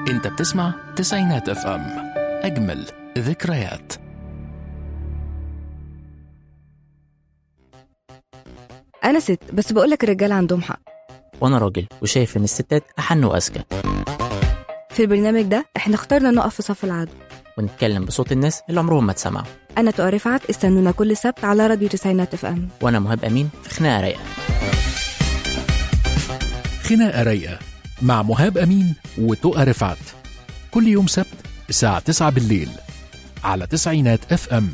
انت بتسمع تسعينات اف ام اجمل ذكريات انا ست بس بقولك الرجاله عندهم حق وانا راجل وشايف ان الستات احن واذكى في البرنامج ده احنا اخترنا نقف في صف العدو ونتكلم بصوت الناس اللي عمرهم ما اتسمعوا انا تقى رفعت استنونا كل سبت على راديو تسعينات اف ام وانا مهاب امين في خناقه رايقه خناقة رايقة مع مهاب أمين وتقى رفعت كل يوم سبت الساعة 9 بالليل على تسعينات اف ام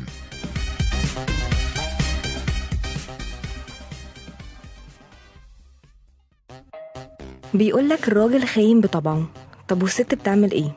بيقولك الراجل خاين بطبعه طب والست بتعمل ايه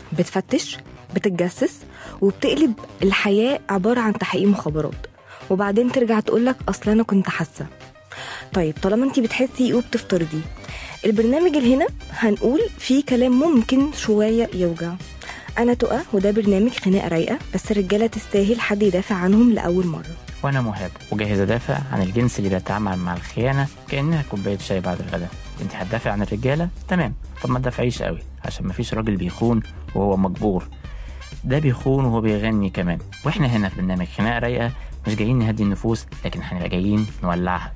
بتفتش بتتجسس وبتقلب الحياة عبارة عن تحقيق مخابرات وبعدين ترجع تقولك اصل انا كنت حاسة طيب طالما انتي بتحسي وبتفترضي البرنامج اللي هنا هنقول فيه كلام ممكن شوية يوجع أنا تقى وده برنامج خناقة رايقة بس الرجالة تستاهل حد يدافع عنهم لأول مرة وانا مهاب وجاهز ادافع عن الجنس اللي بيتعامل مع الخيانه كانها كوبايه شاي بعد الغداء انت هتدافع عن الرجاله تمام طب ما تدافعيش قوي عشان مفيش راجل بيخون وهو مجبور ده بيخون وهو بيغني كمان واحنا هنا في برنامج خناقه رايقه مش جايين نهدي النفوس لكن هنبقى جايين نولعها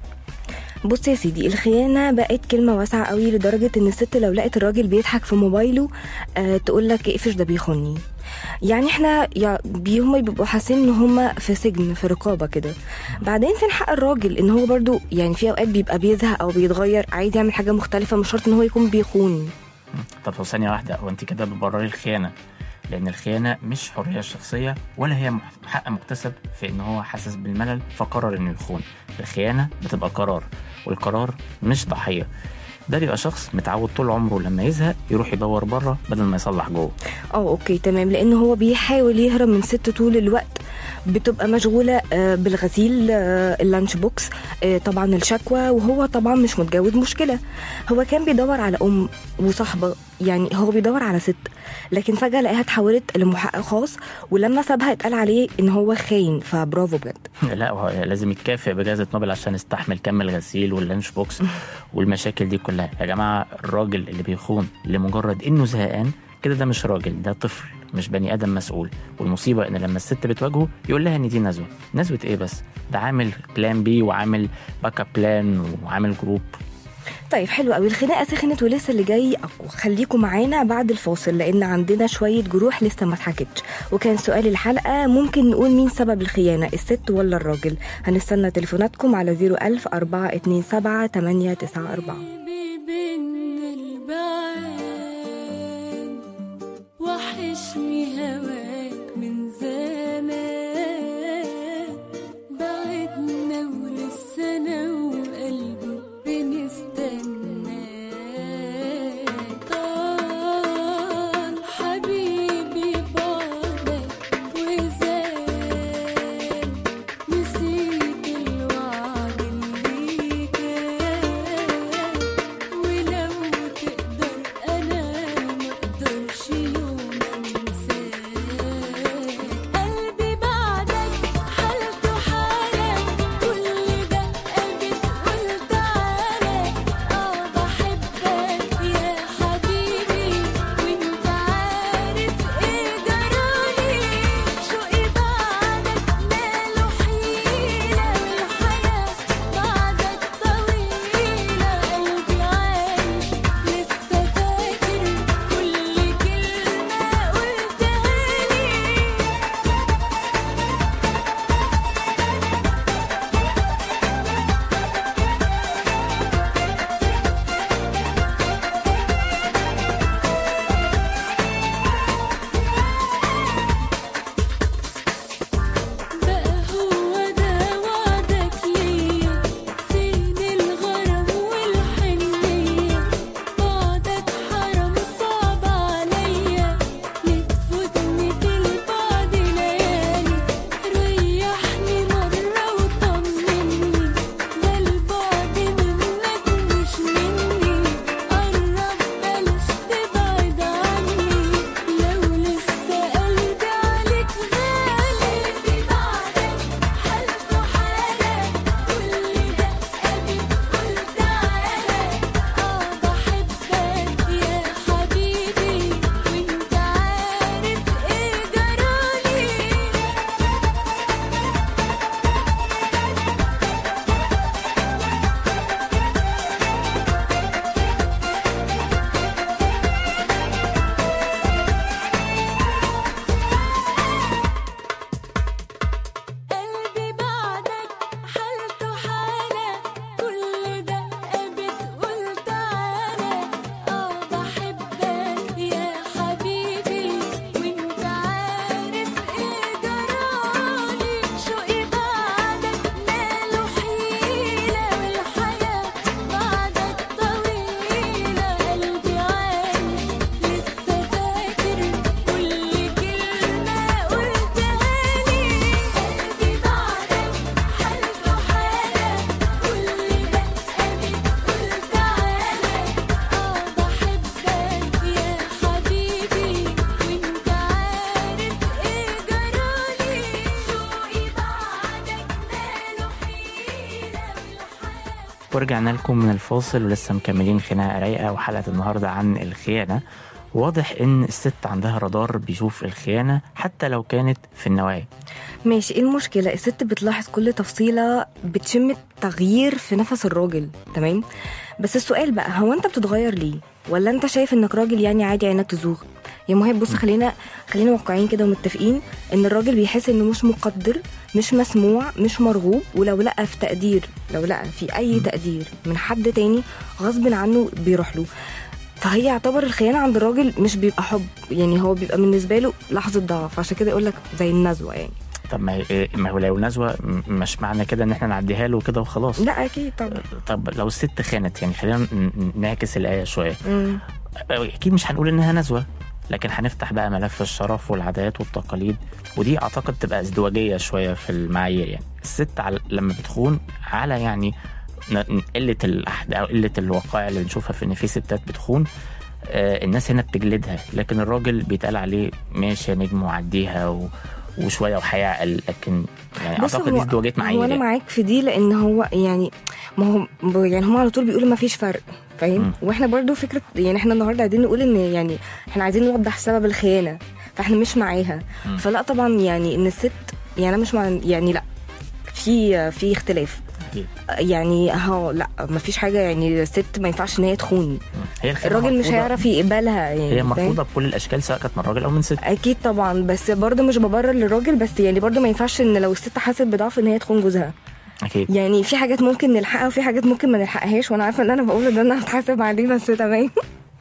بص يا سيدي الخيانة بقت كلمة واسعة قوي لدرجة ان الست لو لقت الراجل بيضحك في موبايله آه تقول لك اقفش ده بيخوني يعني احنا يا بي هم بيبقوا حاسين ان هم في سجن في رقابة كده بعدين فين حق الراجل ان هو برضو يعني في اوقات بيبقى بيزهق او بيتغير عايز يعمل حاجة مختلفة مش شرط ان هو يكون بيخون طب لو ثانية واحدة هو انت كده بتبرري الخيانة لأن الخيانة مش حرية شخصية ولا هي مح- حق مكتسب في إن هو حاسس بالملل فقرر إنه يخون الخيانة بتبقى قرار والقرار مش ضحية ده بيبقى شخص متعود طول عمره لما يزهق يروح يدور بره بدل ما يصلح جوه اه اوكي تمام لان هو بيحاول يهرب من ست طول الوقت بتبقى مشغوله آه، بالغسيل آه، اللانش بوكس آه، طبعا الشكوى وهو طبعا مش متجوز مشكله هو كان بيدور على ام وصاحبه يعني هو بيدور على ست لكن فجاه لقاها اتحولت لمحقق خاص ولما سابها اتقال عليه ان هو خاين فبرافو بجد لا هو لازم يتكافئ بجائزة نوبل عشان يستحمل كم الغسيل واللانش بوكس والمشاكل دي كلها يا جماعة الراجل اللي بيخون لمجرد إنه زهقان كده ده مش راجل ده طفل مش بني آدم مسؤول والمصيبة إن لما الست بتواجهه يقول لها إن دي نزوة نزوة إيه بس ده عامل بلان بي وعامل باك اب بلان وعامل جروب طيب حلو قوي الخناقه سخنت ولسه اللي جاي اقوى خليكم معانا بعد الفاصل لان عندنا شويه جروح لسه ما اتحكتش وكان سؤال الحلقه ممكن نقول مين سبب الخيانه الست ولا الراجل هنستنى تليفوناتكم على 01000 427 894 بين البعاد وحشني هواك من زمان بعدنا ولسه انا وقلبي بنستنى طال حبيبي بعدك وزاد نسيت الوعد اللي كان ولو ورجعنا لكم من الفاصل ولسه مكملين خناقه رايقه وحلقه النهارده عن الخيانه واضح ان الست عندها رادار بيشوف الخيانه حتى لو كانت في النوايا ماشي ايه المشكلة الست بتلاحظ كل تفصيلة بتشم التغيير في نفس الراجل تمام بس السؤال بقى هو انت بتتغير ليه ولا انت شايف انك راجل يعني عادي عينك تزوغ يا مهاب بص خلينا خلينا واقعيين كده ومتفقين ان الراجل بيحس انه مش مقدر مش مسموع مش مرغوب ولو لقى في تقدير لو لقى في اي تقدير من حد تاني غصب عنه بيروح له فهي يعتبر الخيانة عند الراجل مش بيبقى حب يعني هو بيبقى بالنسبة له لحظة ضعف عشان كده يقول لك زي النزوة يعني طب ما هي ما هو لو نزوه م- مش معنى كده ان احنا نعديها له كده وخلاص لا اكيد طبعا طب لو الست خانت يعني خلينا ن- ن- نعكس الايه شويه مم. اكيد مش هنقول انها نزوه لكن هنفتح بقى ملف الشرف والعادات والتقاليد ودي اعتقد تبقى ازدواجيه شويه في المعايير يعني الست على لما بتخون على يعني ن- ن- قله الاحد او قله الوقائع اللي بنشوفها في ان في ستات بتخون آه الناس هنا بتجلدها لكن الراجل بيتقال عليه ماشي يا نجم وعديها و... وشويه وهيعقل لكن يعني بص اعتقد دي هو- ازدواجيه معايير هو انا يعني. معاك في دي لان هو يعني ما هو يعني هم على طول بيقولوا ما فيش فرق فاهم مم. واحنا برضو فكره يعني احنا النهارده عايزين نقول ان يعني احنا عايزين نوضح سبب الخيانه فاحنا مش معاها مم. فلا طبعا يعني ان الست يعني انا مش مع يعني لا في في اختلاف أكيد. يعني ها لا ما فيش حاجه يعني الست ما ينفعش ان هي تخون هي الخيانة الراجل مش مرفوضة- هيعرف يقبلها يعني هي فاهم؟ مرفوضه بكل الاشكال سواء كانت من راجل او من ست اكيد طبعا بس برضه مش ببرر للراجل بس يعني برضه ما ينفعش ان لو الست حست بضعف ان هي تخون جوزها اكيد يعني في حاجات ممكن نلحقها وفي حاجات ممكن ما نلحقهاش وانا عارفه ان انا بقوله ده انا هتحاسب عليه بس تمام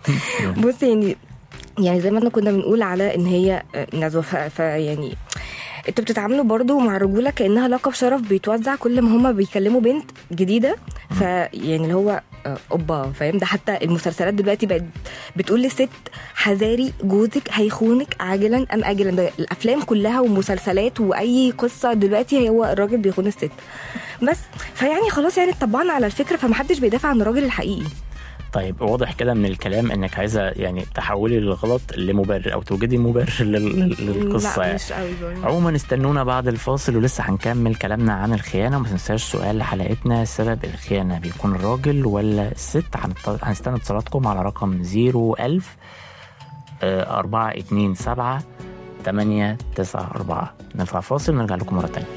بص يعني يعني زي ما احنا كنا بنقول على ان هي آه، نزوه ف- فيعني انتوا بتتعاملوا برضو مع الرجوله كانها لقب شرف بيتوزع كل ما هما بيكلموا بنت جديده فيعني اللي هو آه، اوبا فاهم ده حتى المسلسلات دلوقتي بقت بتقول للست حذاري جوزك هيخونك عاجلا ام اجلا ده الافلام كلها ومسلسلات واي قصه دلوقتي هو الراجل بيخون الست بس فيعني خلاص يعني اتطبعنا على الفكره فمحدش بيدافع عن الراجل الحقيقي طيب واضح كده من الكلام انك عايزه يعني تحولي الغلط لمبرر او توجدي مبرر لل- لل- للقصه لا يعني. مش قوي برضه. عموما استنونا بعد الفاصل ولسه هنكمل كلامنا عن الخيانه وما تنساش سؤال حلقتنا سبب الخيانه بيكون الراجل ولا الست هنط- هنستنى اتصالاتكم على رقم 01000 427 894 نرفع فاصل ونرجع لكم مره تانية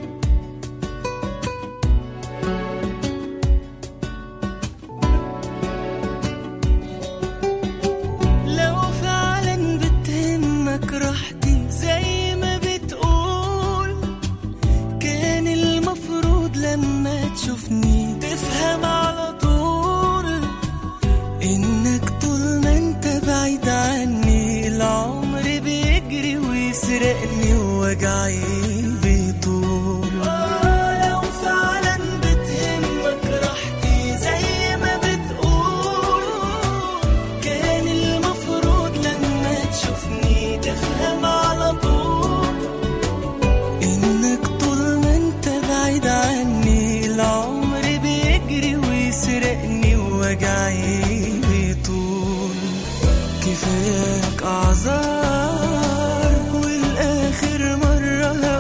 لو فعلا بتهمك راحتي زي ما بتقول كان المفروض لما تشوفني تفهم على طول انك طول ما انت بعيد عني العمر بيجري ويسرقني ووجعي بيطول آه، لو فعلا بتهمك راحتي زي ما بتقول كان المفروض لما تشوفني تفهم على طول انك طول ما انت بعيد عني العمر بيجري ويسرقني ووجعي بيطول كفاياك اعذار والاخر مرة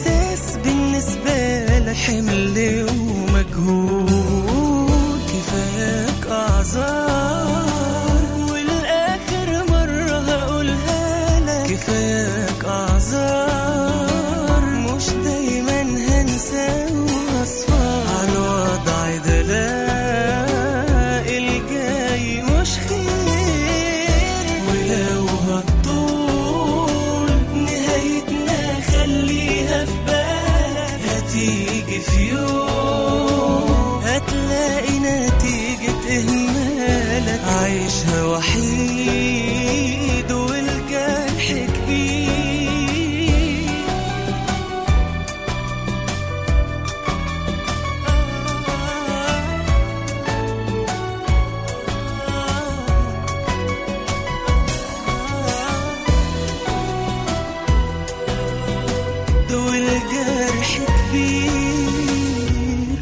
احساس بالنسبة لك حمل ومجهود كفاياك اعذار والاخر مرة هقولها لك كفاياك اعذار مش دايما هنسى واصفى على الوضع ده لا الجاي مش خير ولو هتطول نهايتنا خليها في بالك هتيجي في يوم هتلاقي نتيجة إهمالك عايشها وحيد والجرح كبير دول جرح كبير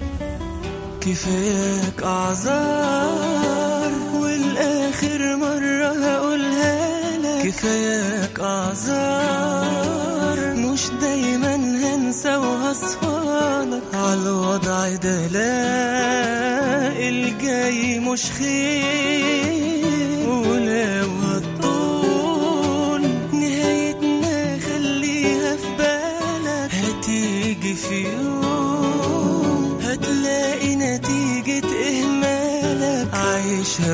كفاياك اعذار والاخر مرة هقولها لك كفاياك اعذار مش دايما هنسى وهصفالك على الوضع ده لا الجاي مش خير ولو هتطول نهايتنا خليها في بالك هتيجي في يوم هتلاقي نتيجة إهمالك عايشها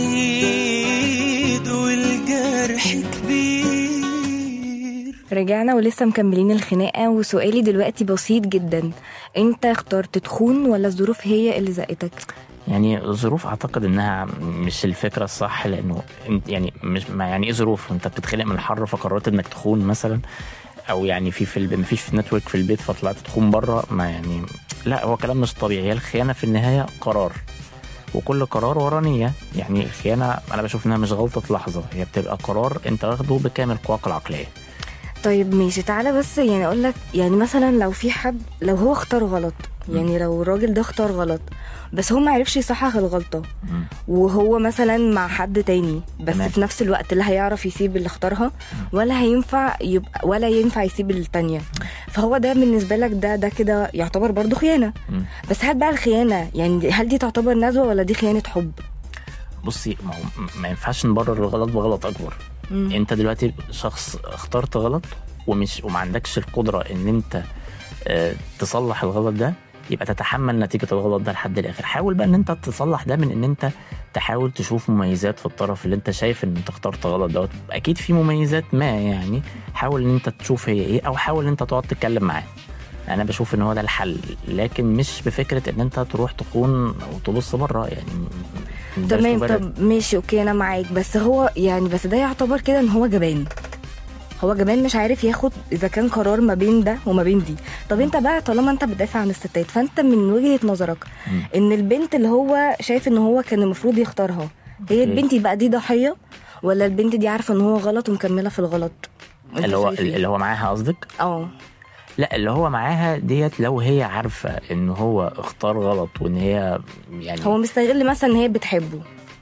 وحيد والجرح كبير رجعنا ولسه مكملين الخناقة وسؤالي دلوقتي بسيط جدا انت اخترت تخون ولا الظروف هي اللي زقتك يعني الظروف اعتقد انها مش الفكره الصح لانه انت يعني مش ما يعني ايه ظروف انت بتتخلق من الحر فقررت انك تخون مثلا او يعني في في الب- مفيش في نتورك في البيت فطلعت تخون بره ما يعني لا هو كلام مش طبيعي هي الخيانه في النهايه قرار وكل قرار وراه نيه يعني الخيانه انا بشوف انها مش غلطه لحظه هي بتبقى قرار انت واخده بكامل قواك العقليه طيب ماشي تعالى بس يعني اقول لك يعني مثلا لو في حد لو هو اختار غلط يعني لو الراجل ده اختار غلط بس هو ما عرفش يصحح الغلطه مم. وهو مثلا مع حد تاني بس تمام. في نفس الوقت لا هيعرف يسيب اللي اختارها ولا هينفع يبقى ولا ينفع يسيب التانية فهو ده بالنسبه لك ده ده كده يعتبر برضو خيانه مم. بس هل بقى الخيانه يعني هل دي تعتبر نزوه ولا دي خيانه حب بصي ما هو ما ينفعش نبرر الغلط بغلط اكبر مم. انت دلوقتي شخص اخترت غلط ومش وما عندكش القدره ان انت آه، تصلح الغلط ده يبقى تتحمل نتيجه الغلط ده لحد الاخر حاول بقى ان انت تصلح ده من ان انت تحاول تشوف مميزات في الطرف اللي انت شايف ان انت اخترت غلط دوت اكيد في مميزات ما يعني حاول ان انت تشوف هي ايه او حاول ان انت تقعد تتكلم معاه انا بشوف ان هو ده الحل لكن مش بفكره ان انت تروح تخون وتبص بره يعني ده تمام مبرر. طب ماشي اوكي انا معاك بس هو يعني بس ده يعتبر كده ان هو جبان هو جبان مش عارف ياخد اذا كان قرار ما بين ده وما بين دي طب انت بقى طالما انت بتدافع عن الستات فانت من وجهه نظرك مم. ان البنت اللي هو شايف ان هو كان المفروض يختارها هي أوكي. البنت بقى دي ضحيه ولا البنت دي عارفه ان هو غلط ومكمله في الغلط انت اللي هو شايف إيه؟ اللي هو معاها قصدك اه لا اللي هو معاها ديت لو هي عارفه ان هو اختار غلط وان هي يعني هو مستغل مثلا ان هي بتحبه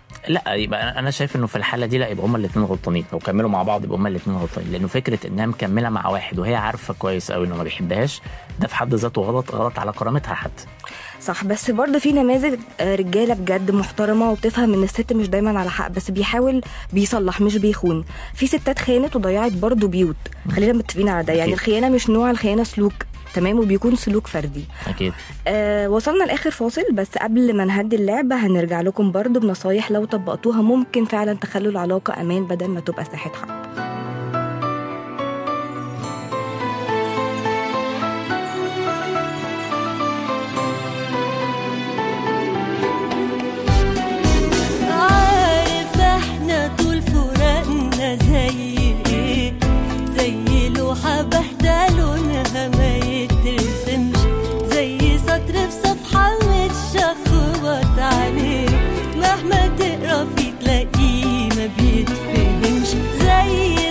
لا يبقى أنا- انا شايف انه في الحاله دي لا يبقى هما الاثنين غلطانين لو كملوا مع بعض يبقى هما الاثنين غلطانين لانه فكره انها مكمله مع واحد وهي عارفه كويس قوي انه ما بيحبهاش ده في حد ذاته غلط غلط على كرامتها حتى صح بس برضه في نماذج آه، رجاله بجد محترمه وبتفهم ان الست مش دايما على حق بس بيحاول بيصلح مش بيخون في ستات خانت وضيعت برضه بيوت خلينا متفقين على ده يعني أكيد. الخيانه مش نوع الخيانه سلوك تمام وبيكون سلوك فردي اكيد آه وصلنا لاخر فاصل بس قبل ما نهدي اللعبه هنرجع لكم برضه بنصايح لو طبقتوها ممكن فعلا تخلوا العلاقه امان بدل ما تبقى ساحه حرب عارف احنا طول فراقنا زي ايه زي لوحة باهتة لونها ما يترسمش زي سطر في صفحة متشخبط عليه مهما تقرا فيه تلاقيه ما بيتفهمش زي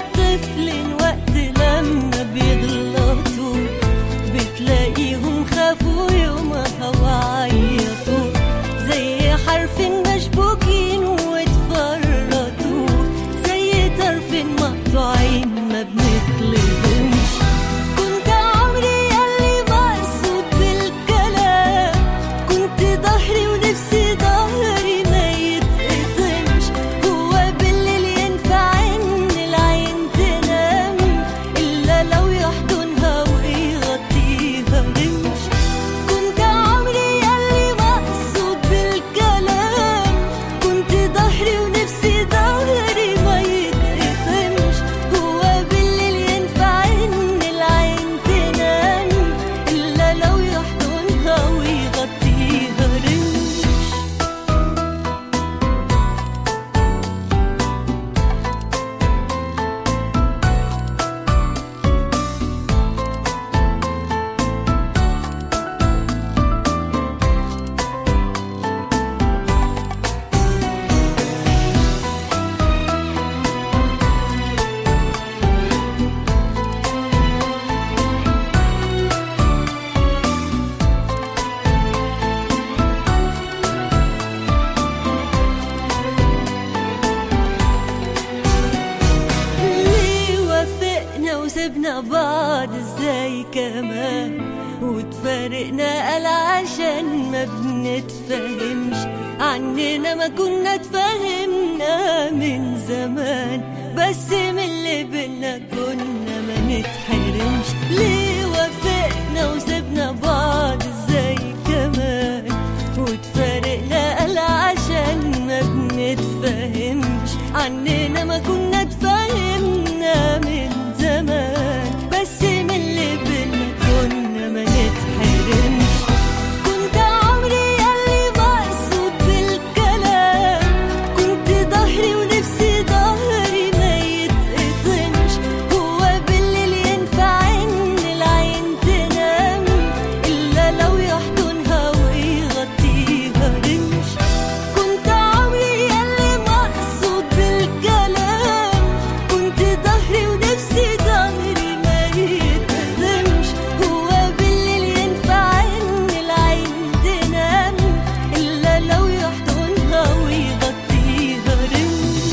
كمان وتفارقنا قال عشان ما بنتفهمش عننا ما كنا اتفهمنا من زمان بس من اللي بينا كنا ما نتحرمش ليه وافقنا وسبنا بعض ازاي كمان وتفارقنا قال عشان ما بنتفهمش عننا ما كنا اتفهمنا من زمان بس من اللي بينا كنا ما نتحرمش كنت عمري ياللي مقصود بالكلام كنت ظهري ونفسي ظهري ما يتقطمش هو بالليل ينفع ان العين تنام الا لو يحضنها ويغطيها رمش كنت عمري ياللي مقصود بالكلام كنت ظهري ونفسي ظهري ما يتقدمش هو بالليل ينفع ان العين تنام الا لو يحضنها ويغطيها رمش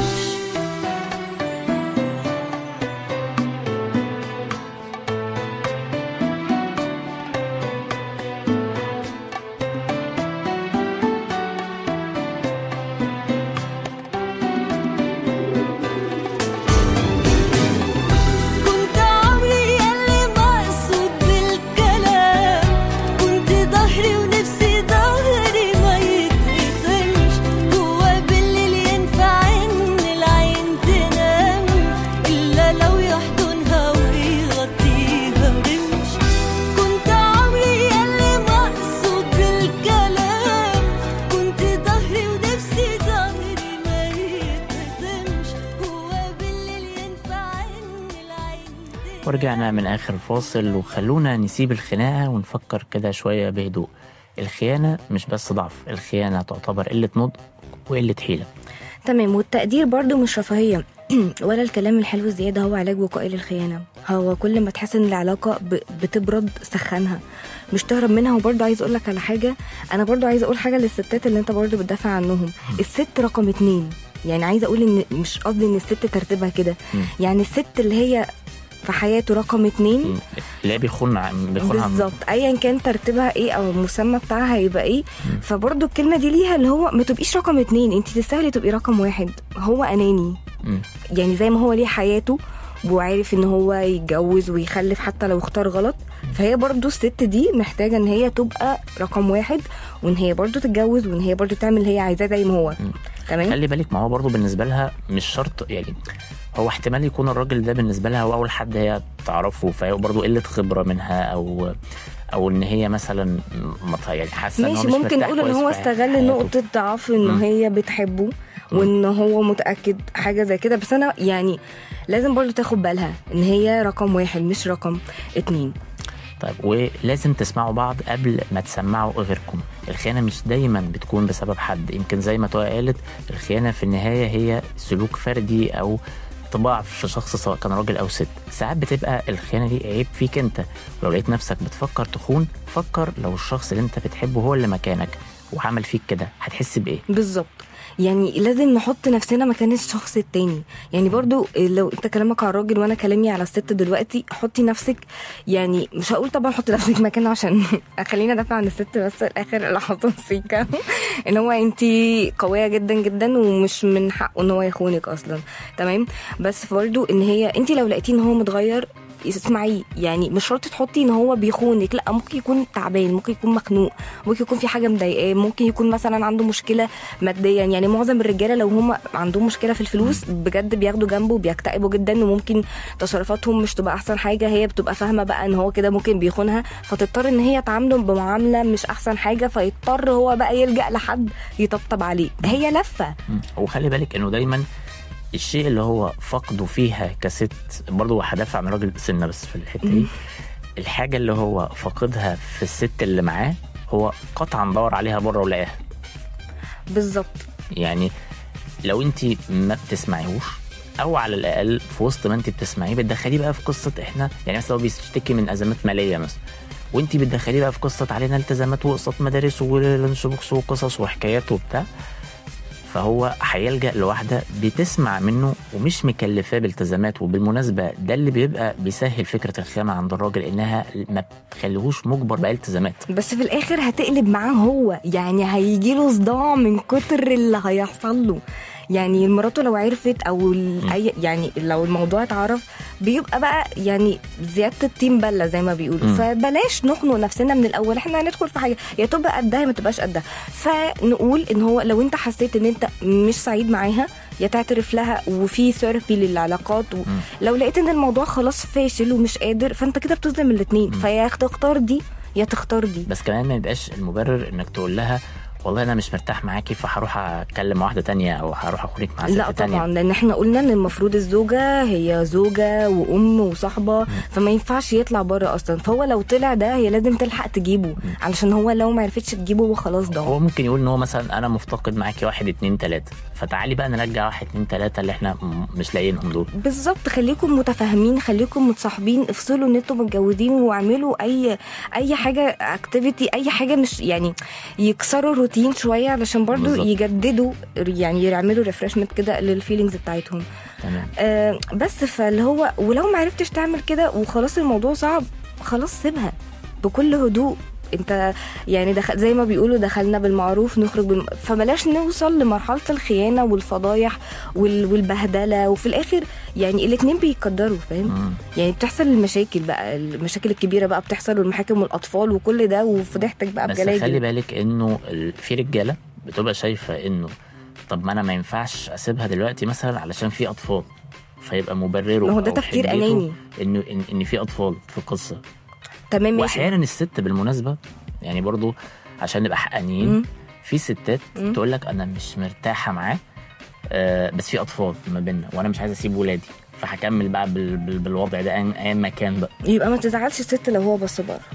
كنت عمري ياللي مقصود بالكلام كنت ظهري ونفسي ظهري ما يتقطمش هو بالليل ينفع ان العين تنام الا لو يحضنها ويغطيها رمش كنت عمري ياللي مقصود بالكلام كنت ظهري ونفسي ظهري ما يتقطمش هو بالليل ينفع ان العين تنام ورجعنا من آخر فاصل وخلونا نسيب الخناقة ونفكر كده شوية بهدوء الخيانة مش بس ضعف الخيانة تعتبر قلة نضج وقلة حيلة تمام والتقدير برضو مش رفاهية ولا الكلام الحلو الزيادة هو علاج وقائي للخيانة هو كل ما تحس ان العلاقة ب- بتبرد سخنها مش تهرب منها وبرضو عايز اقولك على حاجة انا برضو عايز اقول حاجة للستات اللي انت برضو بتدافع عنهم الست رقم اتنين يعني عايزة اقول ان مش قصدي ان الست ترتيبها كده مم. يعني الست اللي هي في حياته رقم اتنين اللي هي بيخون عن- بيخون عن- بالظبط ايا كان ترتيبها ايه او المسمى بتاعها هيبقى ايه فبرضو الكلمه دي ليها اللي هو ما تبقيش رقم اتنين انت تستاهلي تبقي رقم واحد هو اناني مم. يعني زي ما هو ليه حياته وعارف ان هو يتجوز ويخلف حتى لو اختار غلط فهي برضو الست دي محتاجه ان هي تبقى رقم واحد وان هي برضو تتجوز وان هي برضو تعمل اللي هي عايزاه زي ما هو تمام خلي بالك ما هو برضه بالنسبه لها مش شرط يعني هو احتمال يكون الراجل ده بالنسبه لها هو اول حد هي تعرفه فهي برضه قله خبره منها او او ان هي مثلا مط- يعني حاسه ان هو ماشي مش ممكن مرتاح نقول ان كويس هو في استغل حياته. نقطة ضعف ان مم. هي بتحبه وان هو متأكد حاجة زي كده بس انا يعني لازم برضو تاخد بالها ان هي رقم واحد مش رقم اتنين طيب ولازم تسمعوا بعض قبل ما تسمعوا غيركم الخيانه مش دايما بتكون بسبب حد يمكن زي ما توى قالت الخيانه في النهايه هي سلوك فردي او طباع في شخص سواء كان راجل او ست ساعات بتبقى الخيانه دي عيب فيك انت ولو لقيت نفسك بتفكر تخون فكر لو الشخص اللي انت بتحبه هو اللي مكانك وعمل فيك كده هتحس بايه بالظبط يعني لازم نحط نفسنا مكان الشخص التاني يعني برضو لو انت كلامك على الراجل وانا كلامي على الست دلوقتي حطي نفسك يعني مش هقول طبعا حطي نفسك مكانه عشان خلينا ادافع عن الست بس الاخر اللي حاطط سيكا ان هو انت قويه جدا جدا ومش من حقه ان هو يخونك اصلا تمام بس برضو ان هي انت لو لقيتيه ان هو متغير اسمعيه يعني مش شرط تحطي ان هو بيخونك لا ممكن يكون تعبان ممكن يكون مخنوق ممكن يكون في حاجه مضايقاه ممكن يكون مثلا عنده مشكله ماديا يعني معظم الرجاله لو هم عندهم مشكله في الفلوس بجد بياخدوا جنبه وبيكتئبوا جدا وممكن تصرفاتهم مش تبقى احسن حاجه هي بتبقى فاهمه بقى ان هو كده ممكن بيخونها فتضطر ان هي تعامله بمعامله مش احسن حاجه فيضطر هو بقى يلجا لحد يطبطب عليه هي لفه مم. وخلي بالك انه دايما الشيء اللي هو فقده فيها كست برضه هدافع عن راجل سنه بس في الحته دي الحاجه اللي هو فاقدها في الست اللي معاه هو قطعا دور عليها بره ولقاها بالظبط يعني لو انت ما بتسمعيهوش او على الاقل في وسط ما انت بتسمعيه بتدخليه بقى في قصه احنا يعني مثلا هو بيشتكي من ازمات ماليه مثلا وانت بتدخليه بقى في قصه علينا التزامات واقساط مدارس ولانش بوكس وقصص وحكايات وبتاع فهو هيلجأ لواحدة بتسمع منه ومش مكلفاه بالتزامات وبالمناسبة ده اللي بيبقى بيسهل فكرة الخيانة عند الراجل إنها ما بتخليهوش مجبر بأي التزامات بس في الاخر هتقلب معاه هو يعني هيجيله صداع من كتر اللي هيحصل له يعني مراته لو عرفت او ال- اي يعني لو الموضوع اتعرف بيبقى بقى يعني زياده التيم بله زي ما بيقولوا مم. فبلاش نخنق نفسنا من الاول احنا هندخل في حاجه يا تبقى قدها يا ما تبقاش قدها فنقول ان هو لو انت حسيت ان انت مش سعيد معاها يا تعترف لها وفي ثيرابي للعلاقات لو لقيت ان الموضوع خلاص فاشل ومش قادر فانت كده بتظلم الاثنين فيا تختار دي يا تختار دي بس كمان ما يبقاش المبرر إنك تقول لها والله أنا مش مرتاح معاكي فهروح أتكلم مع واحدة تانية أو هروح أخونك مع ست لا تانية طبعا لان احنا قلنا ان المفروض الزوجه هي زوجه وام وصاحبه فما ينفعش يطلع بره اصلا فهو لو طلع ده هي لازم تلحق تجيبه علشان هو لو ما عرفتش تجيبه هو خلاص هو ضاع ممكن يقول ان هو مثلا انا مفتقد معاكي واحد اتنين تلاته فتعالي بقى نرجع واحد اتنين تلاته اللي احنا م- مش لاقيينهم دول بالظبط خليكم متفاهمين خليكم متصاحبين افصلوا ان انتوا متجوزين واعملوا اي اي حاجه اكتيفيتي اي حاجه مش يعني يكسروا الروتين شويه علشان برضو بالظبط. يجددوا يعني يعملوا ريفرشمنت كده للفيلينجز بتاعتهم تمام آه، بس فاللي هو ولو ما عرفتش تعمل كده وخلاص الموضوع صعب خلاص سيبها بكل هدوء انت يعني دخل زي ما بيقولوا دخلنا بالمعروف نخرج بالم... فبلاش نوصل لمرحله الخيانه والفضايح وال... والبهدله وفي الاخر يعني الاتنين بيقدروا فاهم مم. يعني بتحصل المشاكل بقى المشاكل الكبيره بقى بتحصل والمحاكم والاطفال وكل ده وفضحتك بقى بس خلي بجلاجل بالك انه ال- في رجاله بتبقى شايفه انه طب ما انا ما ينفعش اسيبها دلوقتي مثلا علشان في اطفال فيبقى مبرره ما هو ده أو تفكير حجته اناني انه ان, إن في اطفال في القصه تمام ماشي واحيانا الست بالمناسبه يعني برضو عشان نبقى حقانيين مم. في ستات مم. تقول لك انا مش مرتاحه معاه آه بس في اطفال ما بيننا وانا مش عايزه اسيب ولادي فهكمل بقى بال بال بالوضع ده أيا- ايا ما كان بقى يبقى ما تزعلش الست لو هو بص بره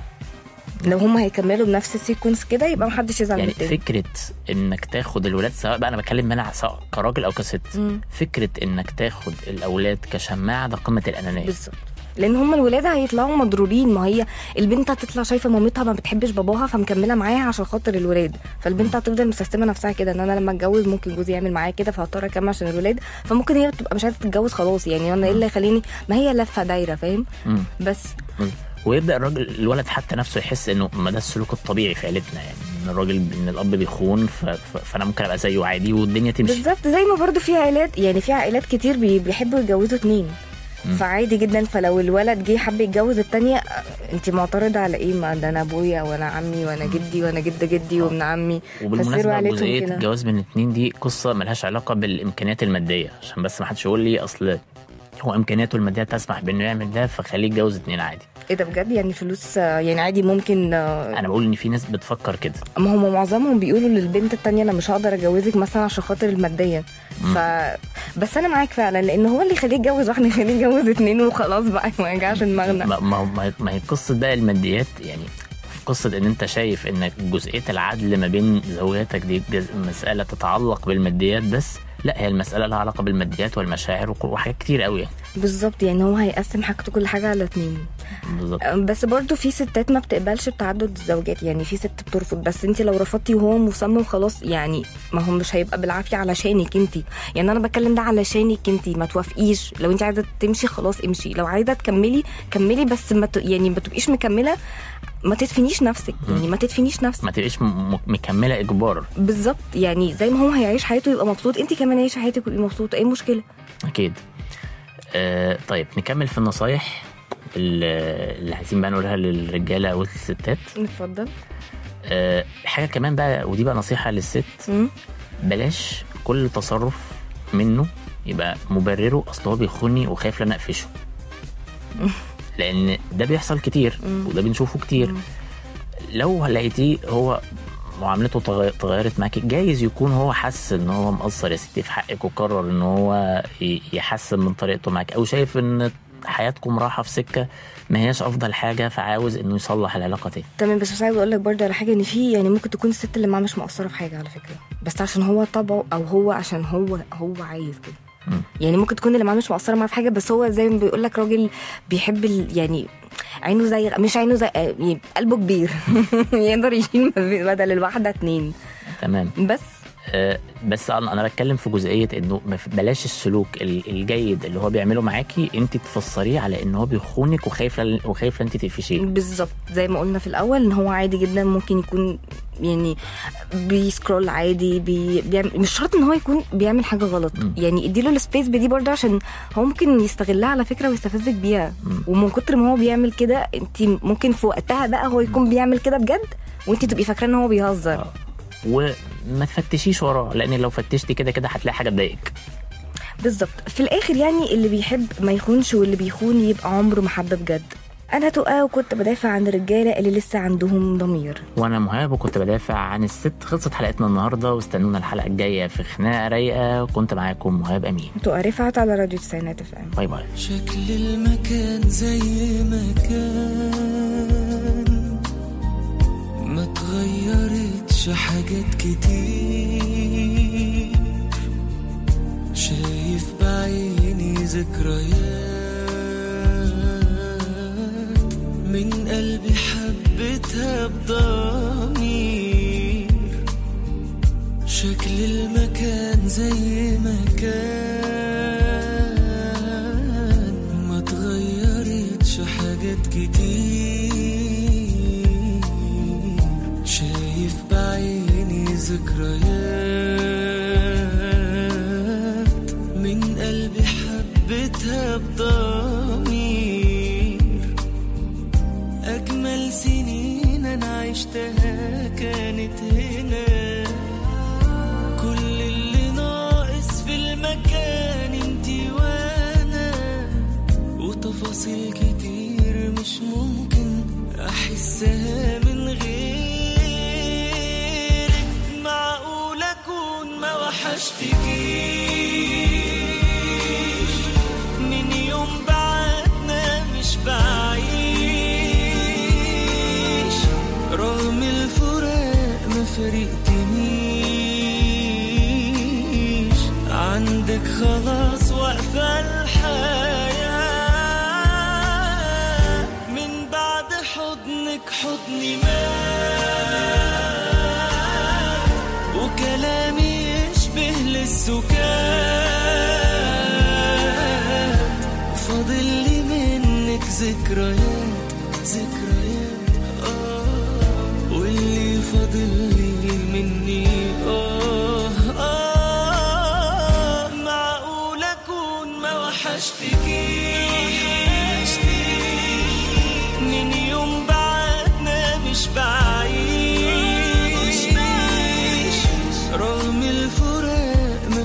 لو هم هيكملوا بنفس السيكونس كده يبقى ما حدش يزعل من يعني التاني فكره انك تاخد الولاد سواء بقى انا بتكلم انا سواء كراجل او كست مم. فكره انك تاخد الاولاد كشماعه ده قمه الانانيه بالظبط لان هم الولاد هيطلعوا مضرورين ما هي البنت هتطلع شايفه مامتها ما بتحبش باباها فمكمله معاها عشان خاطر الولاد فالبنت هتفضل مسستمه نفسها كده ان انا لما اتجوز ممكن جوزي يعمل معايا كده فهضطر اكمل عشان الولاد فممكن هي تبقى مش عايزه تتجوز خلاص يعني انا ايه اللي يخليني ما هي لفه دايره فاهم مم. بس ويبدا الراجل الولد حتى نفسه يحس انه ما ده السلوك الطبيعي في عيلتنا يعني ان الراجل ان الاب بيخون ف... ف... فانا ممكن ابقى زيه عادي والدنيا تمشي بالظبط زي ما برضو في عائلات يعني في عائلات كتير بي- بيحبوا يتجوزوا اتنين مم. فعادي جدا فلو الولد جه حب يتجوز التانية انت معترضة على ايه ما ده انا ابويا وانا عمي وانا جدي وانا جد جدي وابن عمي فسيروا وبالمناسبه عيلتهم جزئيه كده. الجواز بين اتنين دي قصه ملهاش علاقه بالامكانيات الماديه عشان بس ما حدش يقول لي اصل هو امكانياته الماديه تسمح بانه يعمل ده فخليه يتجوز اتنين عادي ايه ده بجد يعني فلوس آه، يعني عادي ممكن آه، انا بقول ان في ناس بتفكر كده ما هم معظمهم بيقولوا للبنت التانية انا مش هقدر اجوزك مثلا عشان خاطر الماديا ف بس انا معاك فعلا لان هو اللي يخليه يتجوز واحد يخليه يتجوز اتنين وخلاص بقى ما يرجعش دماغنا ما ما ما- ما هي قصه بقى الماديات يعني في قصه ان انت شايف ان جزئيه العدل ما بين زوجاتك دي جز- مساله تتعلق بالماديات بس لا هي المساله لها علاقه بالماديات والمشاعر وك- وحاجات كتير قوي يعني بالظبط يعني هو هيقسم حاجته كل حاجة على اتنين بالظبط بس برضو في ستات ما بتقبلش بتعدد الزوجات يعني في ست بترفض بس انت لو رفضتي وهو مصمم خلاص يعني ما هو مش هيبقى بالعافيه علشانك انت يعني انا بتكلم ده علشانك انت ما توافقيش لو انت عايزه تمشي خلاص امشي لو عايزه تكملي كملي بس ما ت... يعني ما تبقيش مكمله ما تدفنيش نفسك يعني ما تدفنيش نفسك ما تبقيش م- م- مكمله اجبار بالظبط يعني زي ما هو هيعيش حياته يبقى مبسوط انت كمان عيشي حياتك وتبقي مبسوطه ايه المشكله اكيد آه طيب نكمل في النصايح اللي اللي عايزين بقى نقولها للرجاله او الستات اتفضل آه حاجه كمان بقى ودي بقى نصيحه للست مم. بلاش كل تصرف منه يبقى مبرره اصل هو بيخوني وخايف لا أنا اقفشه لان ده بيحصل كتير وده بنشوفه كتير لو لقيتيه هو معاملته تغ- تغيرت معاكي جايز يكون هو حس ان هو مقصر يا ستي في حقك وقرر ان هو ي- يحسن من طريقته معاك او شايف ان حياتكم رايحه في سكه ما هياش افضل حاجه فعاوز انه يصلح العلاقه تاني تمام بس مش عايزه اقول لك برضه على حاجه ان في يعني ممكن تكون الست اللي معاه مش مقصره في حاجه على فكره بس عشان هو طبعه او هو عشان هو هو عايز كده مم. يعني ممكن تكون اللي معاه مش مقصره معاه في حاجه بس هو زي ما بيقول لك راجل بيحب ال- يعني عينه زي مش عينه زي يعني قلبه كبير يقدر يشيل بدل الواحده اتنين تمام بس آه، بس انا انا بتكلم في جزئيه انه ما في- بلاش السلوك ال- الجيد اللي هو بيعمله معاكي انت تفسريه على ان هو بيخونك وخايفه وخايفه انت تقفشيه بالظبط زي ما قلنا في الاول ان هو عادي جدا ممكن يكون يعني بيسكرول عادي بي بيعمل مش شرط ان هو يكون بيعمل حاجه غلط مم. يعني اديله السبيس بدي برضه عشان هو ممكن يستغلها على فكره ويستفزك بيها مم. ومن كتر ما هو بيعمل كده انت ممكن في وقتها بقى هو يكون بيعمل كده بجد وانت تبقي فاكره ان هو بيهزر آه. وما تفتشيش وراه لان لو فتشتي كده كده هتلاقي حاجه تضايقك بالظبط في الاخر يعني اللي بيحب ما يخونش واللي بيخون يبقى عمره ما حب بجد انا تقى وكنت بدافع عن الرجاله اللي لسه عندهم ضمير وانا مهاب وكنت بدافع عن الست خلصت حلقتنا النهارده واستنونا الحلقه الجايه في خناقه رايقه وكنت معاكم مهاب امين تقى رفعت على راديو تسعينات اف ام باي باي شكل المكان زي ما كان ما تغيرتش حاجات كتير شايف بعيني ذكريات من قلبي حبيتها بضمير شكل المكان زي ما كان ما تغيرتش حاجات كتير شايف بعيني ذكريات من قلبي حبيتها بضمير أجمل سنين أنا عشتها كانت هنا كل اللي ناقص في المكان انتي وانا وتفاصيل كتير مش ممكن احسها من غيرك معقول اكون ما وحشتكيش من يوم بعدنا مش بعيش رغم الفراق ما فرقتنيش عندك خلاص واقفة الحياة من بعد حضنك حضني مات وكلامي يشبه للسكات فاضل لي منك ذكريات ذكريات آه واللي فاضل لي مني آه آه معقول أكون ما وحشتكيش من يوم بعدنا مش بعيش رغم الفراق ما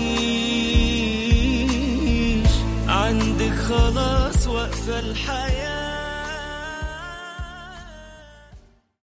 فرقتنيش عندك خلاص واقفة الحياة